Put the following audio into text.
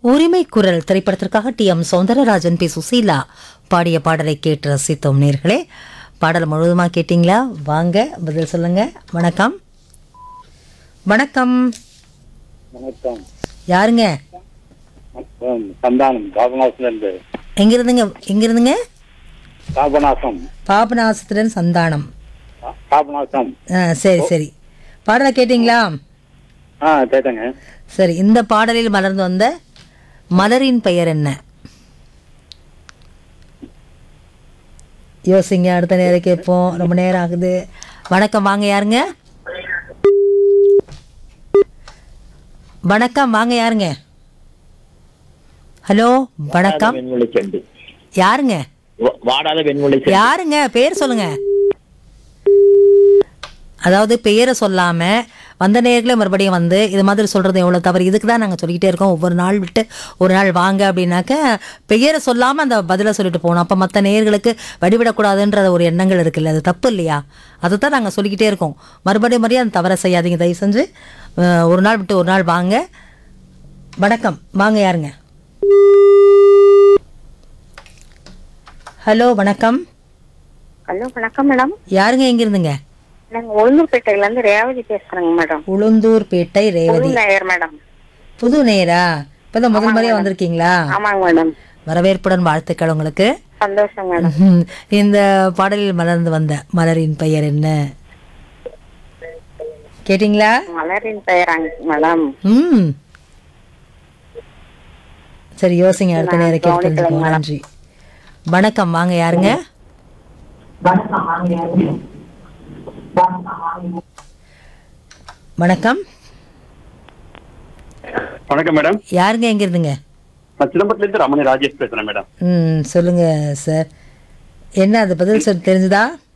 உரிமை குரல் திரைப்படத்திற்காக T M Soundararajan P Susheela பாடிய பாடலை கேட்டு ரசித்தோம் நேர்களே பாடல் முழுவதுமாக கேட்டிங்களா வாங்க பதில் சொல்லுங்க வணக்கம் வணக்கம் வணக்கம் யாருங்க வணக்கம். சந்தானம் பாபநாசத்துல இருந்து எங்கிருந்துங்க எங்கிருந்துங்க பாபநாசம் பாபநாசத்துடன் சந்தானம் பா- பாபநாசம் ஆ சரி சரி பாடலை கேட்டிங்களா ஆ கேட்டேங்க சரி இந்த பாடலில் மலர்ந்து வந்த மலரின் பெயர் என்ன யோசிங்க அடுத்த நேரம் கேட்போம் ரொம்ப நேரம் ஆகுது வணக்கம் வாங்க யாருங்க வணக்கம் வாங்க யாருங்க ஹலோ வணக்கம் வெண்முளை செண்டு யாருங்க வா- வாடாத வெண்முளை செண்டு யாருங்க பேர் சொல்லுங்க அதாவது பெயரை சொல்லாம வந்த நேரங்களே மறுபடியும் வந்து இது மாதிரி சொல்றது எவ்வளவு தவறு இதுக்கு தான் நாங்கள் சொல்லிக்கிட்டே இருக்கோம் ஒவ்வொரு நாள் விட்டு ஒரு நாள் வாங்க அப்படின்னாக்க பெயரை சொல்லாம அந்த பதிலை சொல்லிட்டு போகணும் அப்போ மற்ற நேயர்களுக்கு வடிவிடக்கூடாதுன்ற ஒரு எண்ணங்கள் இருக்குல்ல அது தப்பு இல்லையா அதை தான் நாங்கள் சொல்லிக்கிட்டே இருக்கோம் மறுபடியும் மறுபடியும் அந்த தவறை செய்யாதீங்க தயவு செஞ்சு அஹ், ஒரு நாள் விட்டு ஒரு நாள் வாங்க வணக்கம் வாங்க யாருங்க ஹலோ வணக்கம் ஹலோ வணக்கம் மேடம் யாருங்க எங்கிருந்துங்க நாங்க உளுந்தூர்பேட்டையில இருந்து ரேவதி பேசுறேங்க மேடம் உளுந்தூர்பேட்டை ரேவதி புது நேயர் மேடம் புது நேரா இப்பதான் முதல் முறையா வந்திருக்கீங்களா ஆமாங்க மேடம் வரவேற்புடன் வாழ்த்துக்கள் உங்களுக்கு சந்தோஷம் மேடம் ம்ஹும். இந்த பாடலில் மலர்ந்து வந்த மலரின் பெயர் என்ன கேட்டிங்களா மலரின் பெயராங்க மேடம் ம் சரி யோசிங்க அடுத்த நேரம் கேட்டு தெரிஞ்சுக்குவோம். நன்றி வணக்கம் வாங்க யாருங்க வணக்கம் வணக்கம் மேடம் யாருங்க எங்க இருந்துங்க நான் சிதம்பரத்துல இருந்து ரமணி ராஜேஷ் பேசுறேன் மேடம் ம் சொல்லுங்க சார் என்ன அது பதில் சொல் தெரிஞ்சுதா